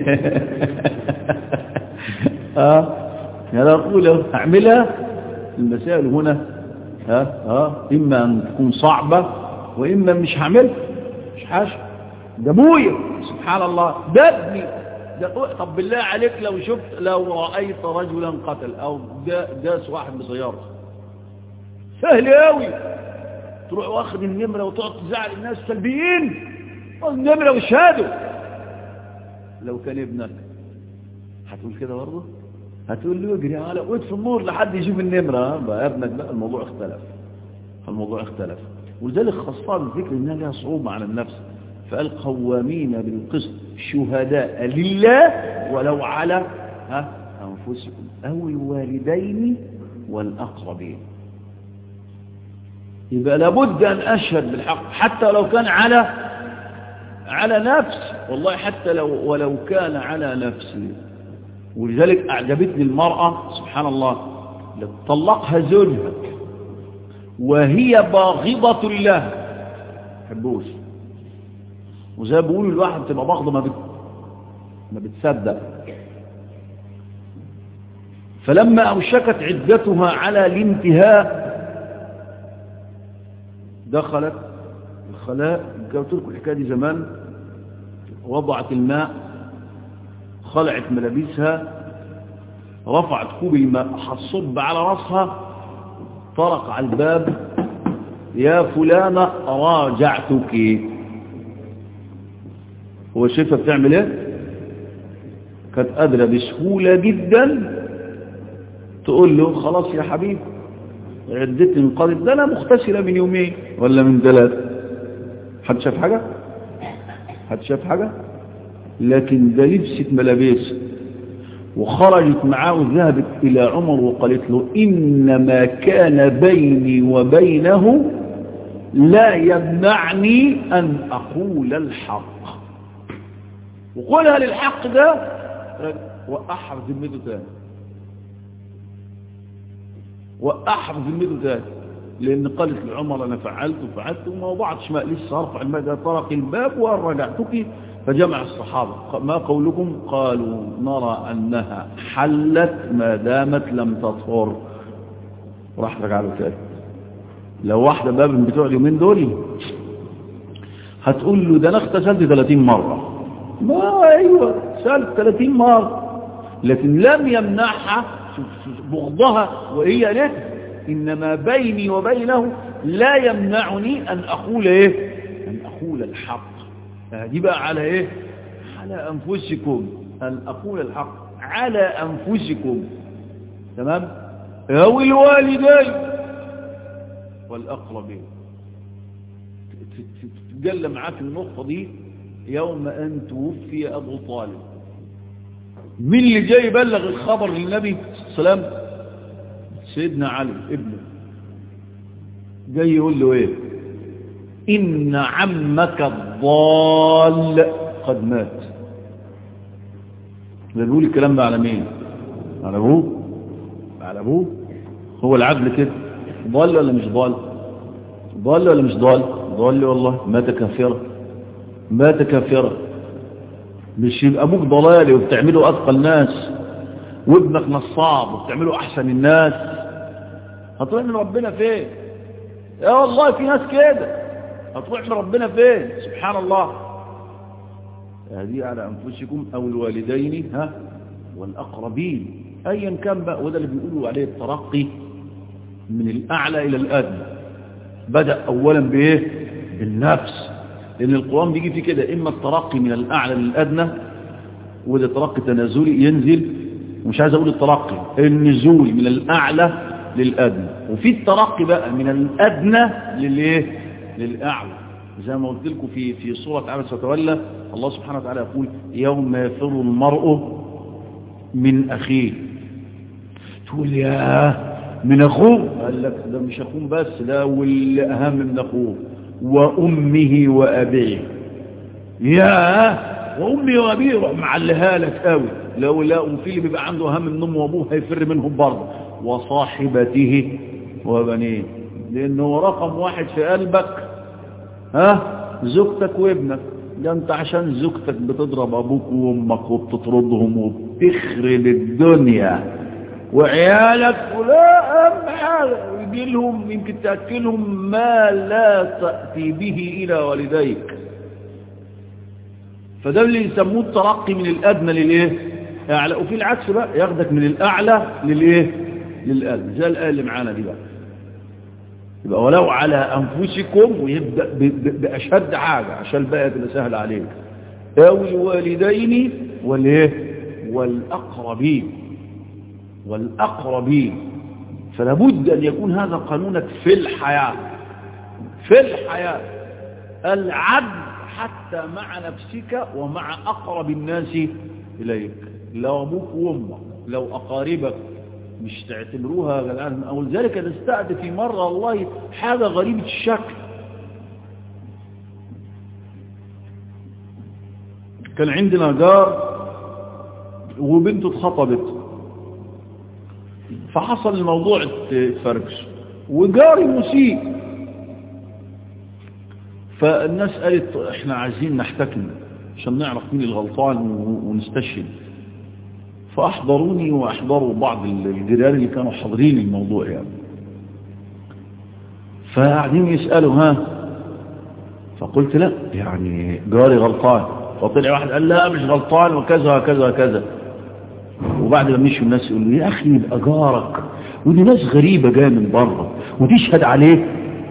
اه انا اقول اعملها المسائل هنا ها ها اما ان تكون صعبه واما مش هعملها مش حاجه ده ابويا سبحان الله ده ابني ده طب بالله عليك لو شفت لو رايت رجلا قتل او داس واحد بسيارته سهل قوي تروح واخد النمره وتقعد تزعل الناس سلبيين النمره وشهاده لو كان ابنك هتقول كده برضه هتقول له اجري على وقت النور لحد يشوف النمره بقى ابنك بقى الموضوع اختلف الموضوع اختلف ولذلك خاصه بالذكر انها لها صعوبه على النفس فقال قوامين بالقسط شهداء لله ولو على ها أنفسكم أو الوالدين والأقربين يبقى لابد أن أشهد بالحق حتى لو كان على على نفس والله حتى لو ولو كان على نفسي ولذلك أعجبتني المرأة سبحان الله طلقها زوجها وهي باغضة له حبوش وزي ما بيقولوا الواحد تبقى باغضه ما بت... ما بتصدق فلما اوشكت عدتها على الانتهاء دخلت الخلاء قلت لكم الحكايه دي زمان وضعت الماء خلعت ملابسها رفعت كوب الماء هتصب على راسها طرق على الباب يا فلانة راجعتك هو شايفها بتعمل ايه كانت قادره بسهوله جدا تقول له خلاص يا حبيبي عدتي انقضت ده انا مغتسله من يومين ولا من ثلاثه حد شاف حاجه حد شاف حاجه لكن ده لبست ملابس وخرجت معاه وذهبت الى عمر وقالت له انما كان بيني وبينه لا يمنعني ان اقول الحق وقولها للحق ده وقعها في ذمته تاني وقعها في ذمته تاني لان قالت لعمر انا فعلت وفعلت وما وضعتش ماء لسه هرفع الماء ده طرق الباب ورجعتك فجمع الصحابه ما قولكم قالوا نرى انها حلت ما دامت لم تطهر راح رجع له تاني لو واحده باب من بتوع اليومين دول هتقول له ده انا اغتسلت 30 مره ما ايوه سالت 30 مرة لكن لم يمنعها بغضها وهي لك انما بيني وبينه لا يمنعني ان اقول ايه ان اقول الحق دي بقى على ايه على انفسكم ان اقول الحق على انفسكم تمام او الوالدين والاقربين تتجلى معاك النقطه دي يوم أن توفي أبو طالب مين اللي جاي يبلغ الخبر للنبي صلى الله عليه وسلم سيدنا علي ابنه جاي يقول له ايه إن عمك الضال قد مات بيقول الكلام ده على مين على ابوه على ابوه هو العدل كده ضال ولا مش ضال ضال ولا مش ضال ضال والله مات كافرا مات كافرا مش يبقى ابوك ضلالي وبتعمله اثقل ناس وابنك نصاب وبتعمله احسن الناس هتروح من ربنا فين يا والله في ناس كده هتروح من ربنا فين سبحان الله هذه على انفسكم او الوالدين ها والاقربين ايا كان بقى وده اللي بيقولوا عليه الترقي من الاعلى الى الادنى بدا اولا بايه بالنفس لان القران بيجي فيه كده اما الترقي من الاعلى للادنى وده ترقي تنازلي ينزل ومش عايز اقول الترقي النزول من الاعلى للادنى وفي الترقي بقى من الادنى للايه للاعلى زي ما قلت لكم في في سوره عبس وتولى الله سبحانه وتعالى يقول يوم يفر المرء من اخيه تقول يا من اخوه قال لك ده مش اخوه بس ده واللي اهم من اخوه وامه وابيه يا وامي وابيه روح معلها لك قوي لو لا وفي اللي بيبقى عنده هم من امه وابوه هيفر منهم برضه وصاحبته وبنيه لانه رقم واحد في قلبك ها زوجتك وابنك ده انت عشان زوجتك بتضرب ابوك وامك وبتطردهم وبتخرب الدنيا وعيالك ولا اهم حاجه يجي لهم يمكن تاكلهم ما لا تاتي به الى والديك فده اللي يسموه الترقي من الادنى للايه اعلى وفي العكس بقى ياخدك من الاعلى للايه للادنى زي الايه اللي معانا دي بقى يبقى ولو على أنفسكم ويبدأ بأشد حاجة عشان بقى تبقى سهل عليك أو الوالدين والإيه والأقربين والأقربين فلابد أن يكون هذا قانونك في الحياة في الحياة العدل حتى مع نفسك ومع أقرب الناس إليك لو أبوك وأمك لو أقاربك مش تعتبروها جدعان أو ذلك نستعد في مرة والله حاجة غريبة الشكل كان عندنا جار وبنته اتخطبت فحصل الموضوع اتفركش وجاري مسيء فالناس قالت احنا عايزين نحتكم عشان نعرف مين الغلطان ونستشهد فأحضروني وأحضروا بعض الجيران اللي كانوا حاضرين الموضوع يعني فقاعدين يسألوا ها فقلت لا يعني جاري غلطان فطلع واحد قال لا مش غلطان وكذا وكذا وكذا وبعد ما مشوا الناس يقولوا يا أخي يبقى جارك ودي ناس غريبة جاية من بره وتشهد عليه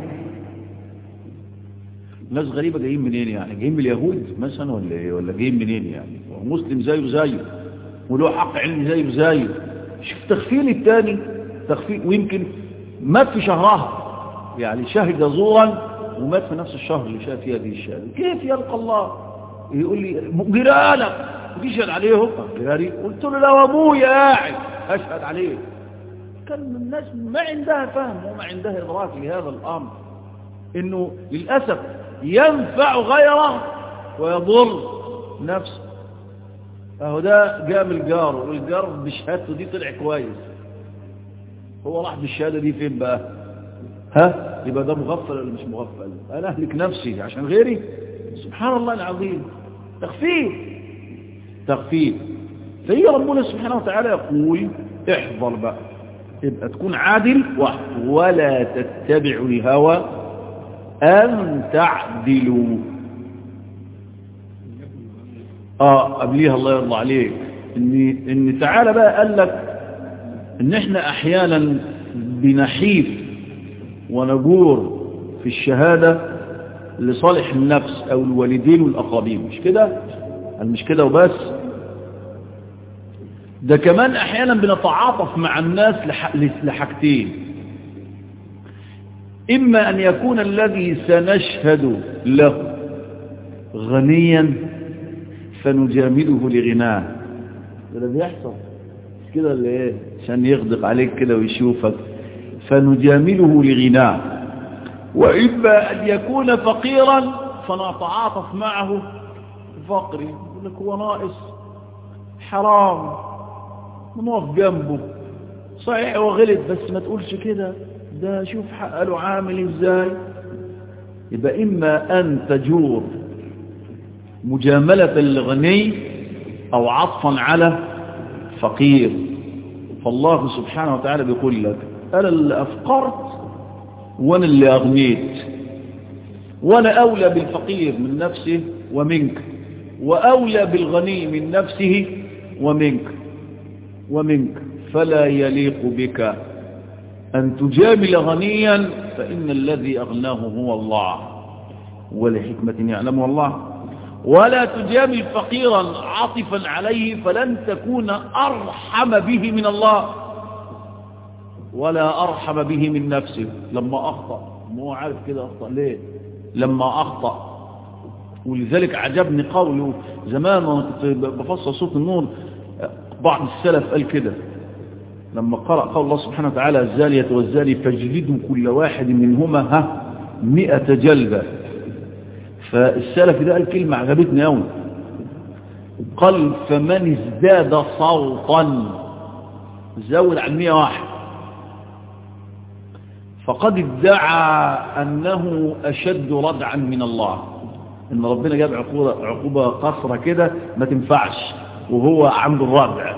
ناس غريبة جايين منين يعني جايين من اليهود مثلا ولا ايه ولا جايين منين يعني مسلم زيه زيه وله حق علمي زيه زيه شوف تخفيل الثاني تخفيل ويمكن مات في شهرها يعني شهد زورا ومات في نفس الشهر اللي شاف فيها هذه الشهاده كيف يلقى الله يقول لي جيرانك تشهد عليهم جيراني قلت له لو ابويا قاعد اشهد عليه كان الناس ما عندها فهم وما عندها ادراك لهذا الامر انه للاسف ينفع غيره ويضر نفسه اهو ده جاء من الجار والجار بشهادته دي طلع كويس هو راح بالشهاده دي فين بقى ها يبقى ده مغفل ولا مش مغفل انا اهلك نفسي عشان غيري سبحان الله العظيم تخفيف تخفيف فهي ربنا سبحانه وتعالى يقول احذر بقى تبقى تكون عادل ولا تتبعوا الهوى أن تعدلوا آه قبليها الله يرضى عليك إن, إن تعالى بقى قال لك إن إحنا أحيانا بنحيف ونجور في الشهادة لصالح النفس أو الوالدين والأقربين مش كده مش كده وبس ده كمان أحيانا بنتعاطف مع الناس لحاجتين إما أن يكون الذي سنشهد له غنيا فنجامله لغناه ده بيحصل مش كده اللي ايه عشان يغدق عليك كده ويشوفك فنجامله لغناه وإما أن يكون فقيرا فنتعاطف معه فقري يقول لك هو ناقص حرام ونقف جنبه صحيح هو غلط بس ما تقولش كده ده شوف حق له عامل ازاي يبقى إما أن تجور مجاملة الغني أو عطفا على فقير فالله سبحانه وتعالى بيقول لك أنا اللي أفقرت وأنا اللي أغنيت وأنا أولى بالفقير من نفسه ومنك وأولى بالغني من نفسه ومنك ومنك فلا يليق بك أن تجامل غنيا فإن الذي أغناه هو الله ولحكمة يعلمها الله ولا تجامل فقيرا عاطفا عليه فلن تكون أرحم به من الله ولا أرحم به من نفسه لما أخطأ مو عارف كده أخطأ ليه لما أخطأ ولذلك عجبني قوله زمان وانا كنت بفصل صوت النور بعض السلف قال كده لما قرأ قول الله سبحانه وتعالى الزانية والزاني فاجلدوا كل واحد منهما ها مئة جلدة فالسلف ده قال كلمة عجبتني قوي قال فمن ازداد صوتا زود عن مئة واحد فقد ادعى أنه أشد ردعا من الله إن ربنا جاب عقوبة, عقوبة قصرة كده ما تنفعش وهو عنده الردع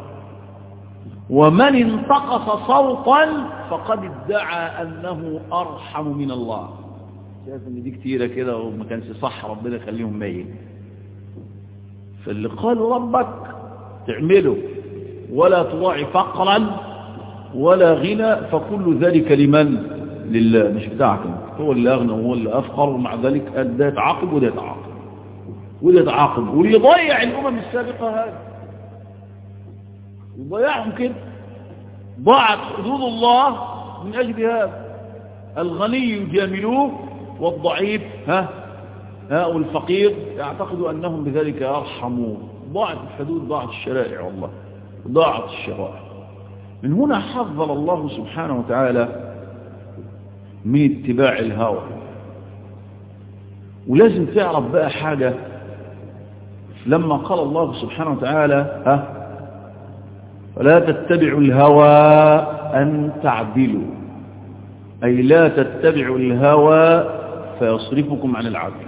ومن انتقص صوتا فقد ادعى أنه أرحم من الله شايف ان دي كتيرة كده وما كانش صح ربنا يخليهم ميت فاللي قال ربك تعمله ولا تضاعي فقرا ولا غنى فكل ذلك لمن لله مش بتاعك هو اللي أغنى وهو اللي أفقر ومع ذلك ده يتعاقب وده يتعاقب وده يتعاقب ويضيع الأمم السابقة هذا يضيعهم كده ضاعت حدود الله من أجل هذا الغني يجاملوه والضعيف ها ها والفقير يعتقدوا أنهم بذلك يرحمون ضاعت الحدود ضاعت الشرائع والله ضاعت الشرائع من هنا حذر الله سبحانه وتعالى من اتباع الهوى ولازم تعرف بقى حاجة لما قال الله سبحانه وتعالى ها فلا تتبعوا الهوى أن تعدلوا أي لا تتبعوا الهوى فيصرفكم عن العدل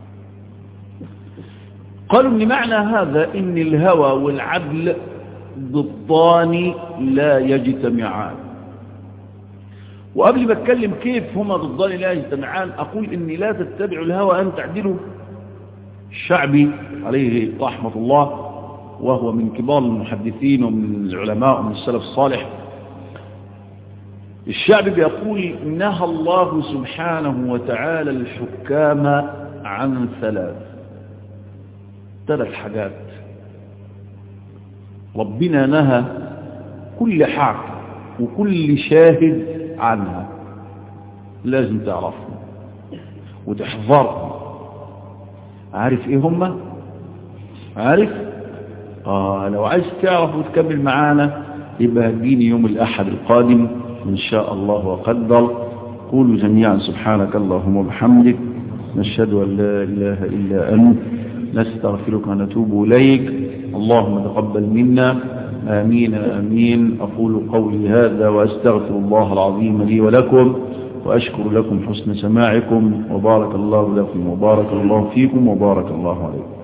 قالوا ان معنى هذا ان الهوى والعدل ضدان لا يجتمعان وقبل ما اتكلم كيف هما ضدان لا يجتمعان اقول اني لا تتبعوا الهوى ان تعدلوا الشعبي عليه رحمة الله وهو من كبار المحدثين ومن العلماء ومن السلف الصالح الشعب بيقول نهى الله سبحانه وتعالى الحكام عن ثلاث ثلاث حاجات ربنا نهى كل حاكم وكل شاهد عنها لازم تعرفهم وتحذرهم عارف ايه هم عارف آه لو عايز تعرف وتكمل معانا يبقى هتجيني يوم الأحد القادم إن شاء الله وقدر قولوا جميعا سبحانك اللهم وبحمدك نشهد أن لا إله إلا أنت نستغفرك ونتوب إليك اللهم تقبل منا آمين آمين أقول قولي هذا وأستغفر الله العظيم لي ولكم وأشكر لكم حسن سماعكم وبارك الله لكم وبارك الله فيكم وبارك الله عليكم